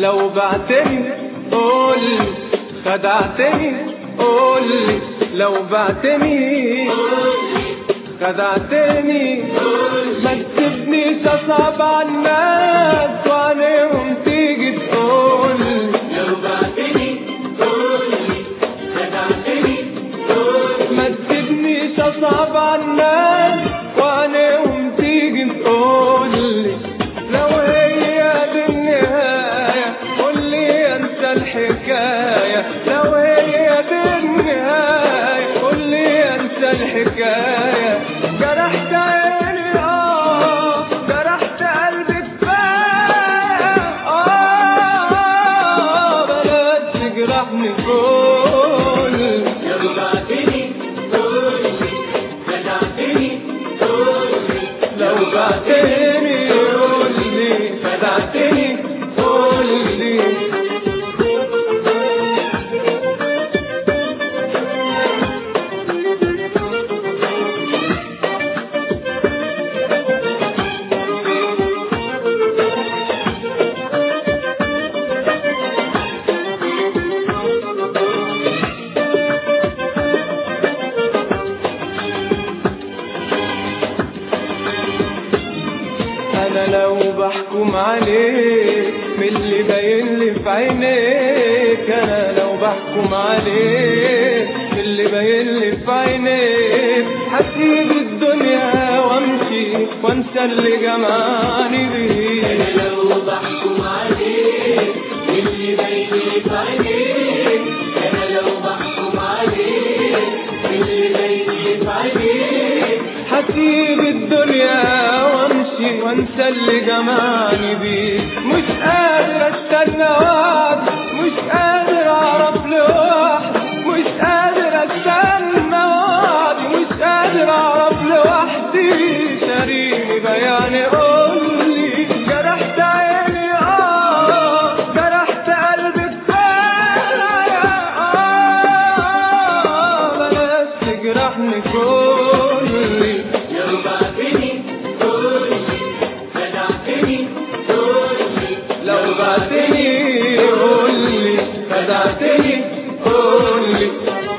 لو بعتني قولي خدعتني قولي لو بعتني خدعتني ما تسيبنيش اصعب على الناس وعليهم تيجي تقولي لو بعتني قولي خدعتني قولي ما تسيبنيش اصعب على الناس وعليهم تيجي تقولي لو هي دي النهاية قولي انسى الحكاية لو هي دي النهاية قولي انسى الحكاية جرحت عيني اه جرحت قلبي كفاية اه بلاش تجرحني كل لو بعتني قولي خدعتني قولي لو بعتني قولي خدعتني قولي انا لو بحكم عليك من اللي باين لي في عينيك انا لو بحكم عليك من اللي باين لي في عينيك هسيب الدنيا وامشي وانسى اللي جمعني بيك أنا لو بحكم عليك اللي بيني في عينيك أنا لو بحكم عليك اللي بيني في عينيك هسيب الدنيا وامشي وانسى اللي جمعني بيك مش قادر استنى وعد مش قادر اعرف لوحدي مش قادر استنى وعدي مش قادر اعرف لوحدي شاريني بياني قولي جرحت عيني اه جرحت قلبي كفايه اه بلاش تجرحني كلي لو بعتني قولي خدعتني قولي لو بعتني قولي خدعتني قولي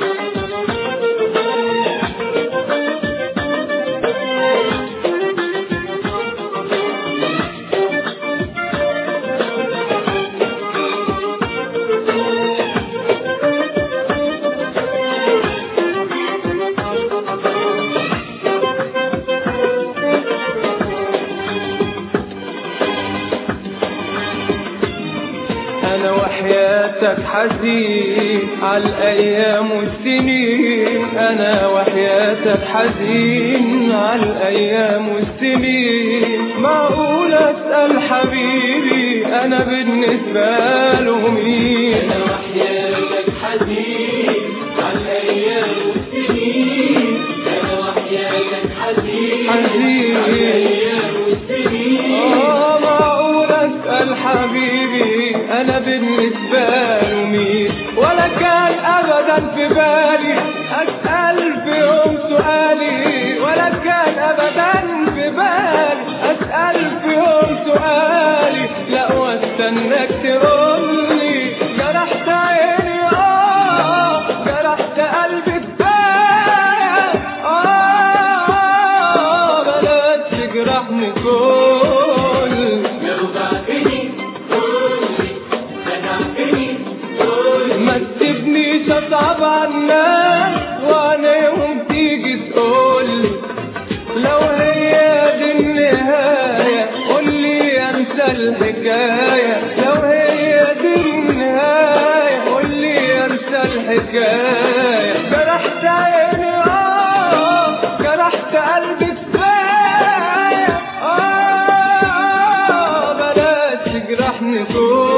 انا وحياتك حزين على الايام والسنين انا وحياتك حزين على الايام والسنين معقول اسال حبيبي انا بالنسبه له مين أنا وحياتك حزين على الأيام والسنين أنا وحياتك حزين حزين. على الأيام والسنين آه معقول أسأل حبيبي أنا بالنسبة له مين ولا كان أبدا في بالي أسأل في يوم سؤالي ولا كان أبدا في بالي أسأل في يوم سؤالي لا واستناك تقولي جرحت عيني آه جرحت قلبي كفاية آه بلاش تجرحني كل لو بعتني قولي خدعتني قولي ما تسيبنيش اصعب على الناس وعليهم تيجي تقولي لو هي دي النهاية قولي انسى الحكاية لو هي دي النهاية قولي انسى الحكاية جرحت عيني اه جرحت قلبي كفاية اه بلاش تجرحني كل